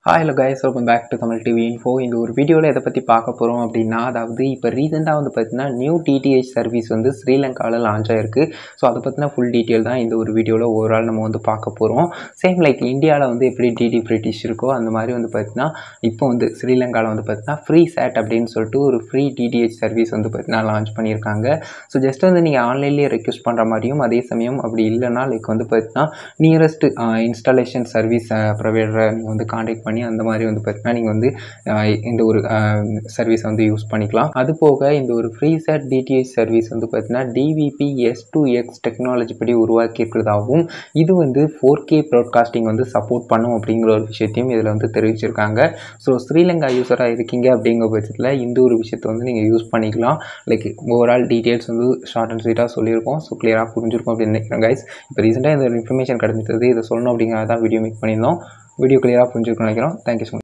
hi hello guys welcome back to Tamil TV info இந்த ஒரு வீடியோவில் எதை பற்றி பார்க்க போகிறோம் அப்படின்னா அதாவது இப்போ ரீசெண்டாக வந்து பார்த்தீங்கன்னா நியூ டிடிஹெச் சர்வீஸ் வந்து ஸ்ரீலங்காவில் லான்ச் ஆயிருக்கு ஸோ அதை பற்றின ஃபுல் டீட்டெயில் தான் இந்த ஒரு வீடியோவில் ஓவரால் நம்ம வந்து பார்க்க போகிறோம் சேம் லைக் இந்தியாவில் வந்து எப்படி டிடி பிரிட்டிஷ் இருக்கோ அந்த மாதிரி வந்து பார்த்தீங்கன்னா இப்போ வந்து ஸ்ரீலங்காவில் வந்து பார்த்தீங்கன்னா ஃப்ரீ சேட் அப்படின்னு சொல்லிட்டு ஒரு ஃப்ரீ டிடிஹெச் சர்வீஸ் வந்து பார்த்தீங்கன்னா லான்ச் பண்ணியிருக்காங்க ஸோ ஜஸ்ட் வந்து நீங்கள் ஆன்லைன்லேயே ரெக்வஸ்ட் பண்ணுற மாதிரியும் அதே சமயம் அப்படி இல்லைன்னா லைக் வந்து பார்த்தீங்கன்னா நியரஸ்ட் இன்ஸ்டாலேஷன் சர்வீஸ் ப்ரொவைடரை நீங்கள் வந்து காண்டாக்ட் பண்ணி அந்த மாதிரி வந்து பார்த்தீங்கன்னா நீங்கள் வந்து அஹ், இந்த ஒரு சர்வீஸ் வந்து யூஸ் பண்ணிக்கலாம் அது போக இந்த ஒரு ஃப்ரீ செட் டிடிஹெச் சர்வீஸ் வந்து பார்த்தீங்கன்னா DVB S two X technology படி உருவாக்கி இருக்கிறதாகவும் இது வந்து ஃபோர் கே ப்ராட்காஸ்டிங் வந்து சப்போர்ட் பண்ணும் அப்படிங்கிற ஒரு விஷயத்தையும் இதில் வந்து தெரிவிச்சிருக்காங்க ஸோ ஸ்ரீலங்கா யூஸராக இருக்கீங்க அப்படிங்கிற பட்சத்தில் இந்த ஒரு விஷயத்தை வந்து நீங்கள் யூஸ் பண்ணிக்கலாம் லைக் ஓவரால் டீட்டெயில்ஸ் வந்து ஷார்ட் அண்ட் ஸ்வீட்டாக சொல்லியிருக்கோம் ஸோ கிளியராக புரிஞ்சிருக்கும் அப்படின்னு நினைக்கிறேன் கைஸ் இப்போ ரீசெண்டாக இந்த ஒரு இன்ஃபர்மேஷன் கிடைச்சது இதை சொல்லணும் அப்படிங்கிறத தான் வீடியோ மேக் பண்ணியிருந்தோம் வீடியோ கிளியராக புரிஞ்சிருக்கும்னு நினைக்கிறோம் தேங்க்யூ ஸோ